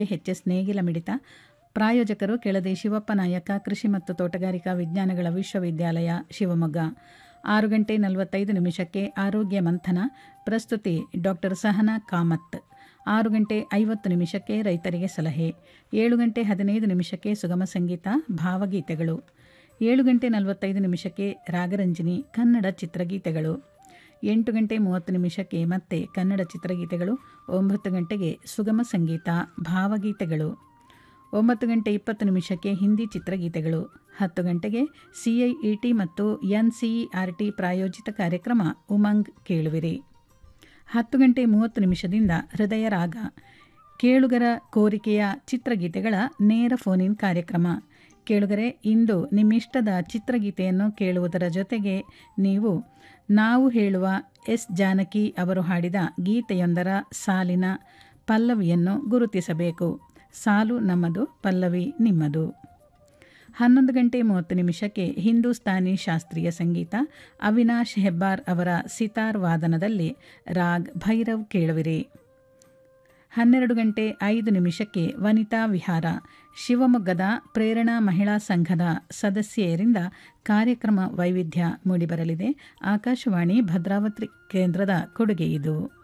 H S ನೇಗಿಲ ಮಿಡಿತ ಪ್ರಾಯೋಜಕರು ಕೆಳದಿ ಶಿವಪ್ಪ ನಾಯಕ ಕೃಷಿ ಮತ್ತು ತೋಟಗಾರಿಕಾ ವಿಜ್ಞಾನಗಳ ವಿಶ್ವವಿದ್ಯಾಲಯ ಶಿವಮೊಗ್ಗ ಆರು ಗಂಟೆ ನಲವತ್ತೈದು ನಿಮಿಷಕ್ಕೆ ಆರೋಗ್ಯ ಮಂಥನ ಪ್ರಸ್ತುತಿ ಡಾಕ್ಟರ್ ಸಹನಾ ಕಾಮತ್ ಆರು ಗಂಟೆ ಐವತ್ತು ನಿಮಿಷಕ್ಕೆ ರೈತರಿಗೆ ಸಲಹೆ ಏಳು ಗಂಟೆ ಹದಿನೈದು ನಿಮಿಷಕ್ಕೆ ಸುಗಮ ಸಂಗೀತ ಭಾವಗೀತೆಗಳು ಏಳು ಗಂಟೆ ನಲವತ್ತೈದು ನಿಮಿಷಕ್ಕೆ ರಾಗರಂಜನಿ ಕನ್ನಡ ಚಿತ್ರಗೀತೆಗಳು ಎಂಟು ಗಂಟೆ ಮೂವತ್ತು ನಿಮಿಷಕ್ಕೆ ಮತ್ತೆ ಕನ್ನಡ ಚಿತ್ರಗೀತೆಗಳು ಒಂಬತ್ತು ಗಂಟೆಗೆ ಸುಗಮ ಸಂಗೀತ ಭಾವಗೀತೆಗಳು ಒಂಬತ್ತು ಗಂಟೆ ಇಪ್ಪತ್ತು ನಿಮಿಷಕ್ಕೆ ಹಿಂದಿ ಚಿತ್ರಗೀತೆಗಳು ಹತ್ತು ಗಂಟೆಗೆ ಸಿಐಇಟಿ ಮತ್ತು ಎನ್ಸಿಇಆರ್ಟಿ ಪ್ರಾಯೋಜಿತ ಕಾರ್ಯಕ್ರಮ ಉಮಂಗ್ ಕೇಳುವಿರಿ ಹತ್ತು ಗಂಟೆ ಮೂವತ್ತು ನಿಮಿಷದಿಂದ ಹೃದಯ ರಾಗ ಕೇಳುಗರ ಕೋರಿಕೆಯ ಚಿತ್ರಗೀತೆಗಳ ನೇರ ಫೋನಿನ್ ಕಾರ್ಯಕ್ರಮ ಕೇಳುಗರೆ ಇಂದು ನಿಮ್ಮಿಷ್ಟದ ಚಿತ್ರಗೀತೆಯನ್ನು ಕೇಳುವುದರ ಜೊತೆಗೆ ನೀವು ನಾವು ಹೇಳುವ ಎಸ್ ಜಾನಕಿ ಅವರು ಹಾಡಿದ ಗೀತೆಯೊಂದರ ಸಾಲಿನ ಪಲ್ಲವಿಯನ್ನು ಗುರುತಿಸಬೇಕು ಸಾಲು ನಮ್ಮದು ಪಲ್ಲವಿ ನಿಮ್ಮದು ಹನ್ನೊಂದು ಗಂಟೆ ಮೂವತ್ತು ನಿಮಿಷಕ್ಕೆ ಹಿಂದೂಸ್ತಾನಿ ಶಾಸ್ತ್ರೀಯ ಸಂಗೀತ ಅವಿನಾಶ್ ಹೆಬ್ಬಾರ್ ಅವರ ಸಿತಾರ್ ವಾದನದಲ್ಲಿ ರಾಗ್ ಭೈರವ್ ಕೇಳುವಿರಿ ಹನ್ನೆರಡು ಗಂಟೆ ಐದು ನಿಮಿಷಕ್ಕೆ ವನಿತಾ ವಿಹಾರ ಶಿವಮೊಗ್ಗದ ಪ್ರೇರಣಾ ಮಹಿಳಾ ಸಂಘದ ಸದಸ್ಯೆಯರಿಂದ ಕಾರ್ಯಕ್ರಮ ವೈವಿಧ್ಯ ಮೂಡಿಬರಲಿದೆ ಆಕಾಶವಾಣಿ ಭದ್ರಾವತಿ ಕೇಂದ್ರದ ಕೊಡುಗೆ ಇದು